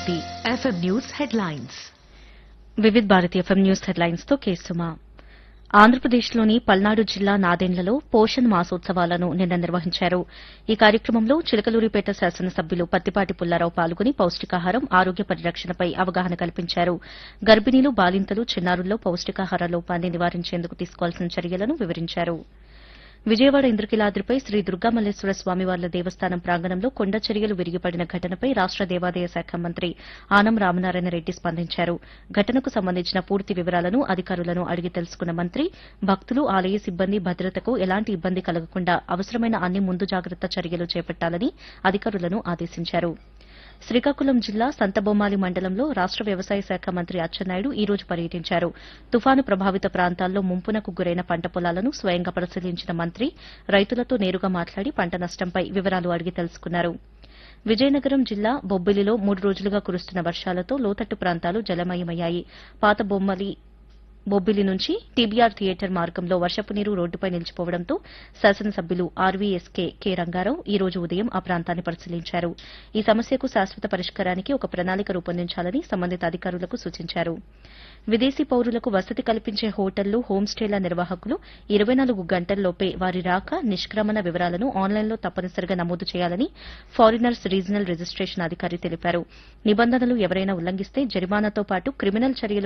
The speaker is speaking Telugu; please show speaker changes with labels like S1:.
S1: Bharati FM news headlines
S2: Vividh Bharati FM news headlines తో కేసుమా ఆంధ్రప్రదేశ్లోని పల్నాడు జిల్లా నాదెండ్లలో పోషణ్ మాసోత్సవాలను నిన్న నిర్వహించారు ఈ కార్యక్రమంలో చిలకలూరిపేట శాసనసభ్యులు పత్తిపాటి పుల్లారావు పాల్గొని పౌష్టికాహారం ఆరోగ్య పరిరక్షణపై అవగాహన కల్పించారు గర్భిణీలు బాలింతలు చిన్నారుల్లో పౌష్టికాహార లోపాన్ని నివారించేందుకు తీసుకోవాల్సిన చర్యలను వివరించారు విజయవాడ ఇంద్రకీలాద్రిపై శ్రీ దుర్గామల్లేశ్వర స్వామివార్ల దేవస్థానం ప్రాంగణంలో కొండ చర్యలు విరిగిపడిన ఘటనపై రాష్ట దేవాదాయ శాఖ మంత్రి ఆనం రామనారాయణ రెడ్డి స్పందించారు ఘటనకు సంబంధించిన పూర్తి వివరాలను అధికారులను అడిగి తెలుసుకున్న మంత్రి భక్తులు ఆలయ సిబ్బంది భద్రతకు ఎలాంటి ఇబ్బంది కలగకుండా అవసరమైన అన్ని ముందు జాగ్రత్త చర్యలు చేపట్టాలని అధికారులను ఆదేశించారు శ్రీకాకుళం జిల్లా సంతబొమ్మాలి మండలంలో రాష్ట వ్యవసాయ శాఖ మంత్రి అచ్చెన్నాయుడు ఈ రోజు పర్యటించారు తుఫాను ప్రభావిత ప్రాంతాల్లో ముంపునకు గురైన పంట పొలాలను స్వయంగా పరిశీలించిన మంత్రి రైతులతో నేరుగా మాట్లాడి పంట నష్టంపై వివరాలు అడిగి తెలుసుకున్నారు విజయనగరం జిల్లా బొబ్బిలిలో మూడు రోజులుగా కురుస్తున్న వర్షాలతో లోతట్టు ప్రాంతాలు జలమయమయ్యాయి పాత బొమ్మలి బొబ్బిలి నుంచి టీబీఆర్ థియేటర్ మార్గంలో వర్షపు నీరు రోడ్డుపై నిలిచిపోవడంతో శాసనసభ్యులు ఆర్వీఎస్కే కె రంగారావు ఈ రోజు ఉదయం ఆ ప్రాంతాన్ని పరిశీలించారు ఈ సమస్యకు శాశ్వత పరిష్కారానికి ఒక ప్రణాళిక రూపొందించాలని సంబంధిత అధికారులకు సూచించారు విదేశీ పౌరులకు వసతి కల్పించే హోటళ్లు హోంస్టేల నిర్వాహకులు ఇరవై నాలుగు గంటల్లోపే వారి రాక నిష్క్రమణ వివరాలను ఆన్లైన్లో తప్పనిసరిగా నమోదు చేయాలని ఫారినర్స్ రీజనల్ రిజిస్టేషన్ అధికారి తెలిపారు నిబంధనలు ఎవరైనా ఉల్లంఘిస్తే జరిమానాతో పాటు క్రిమినల్ చర్యలు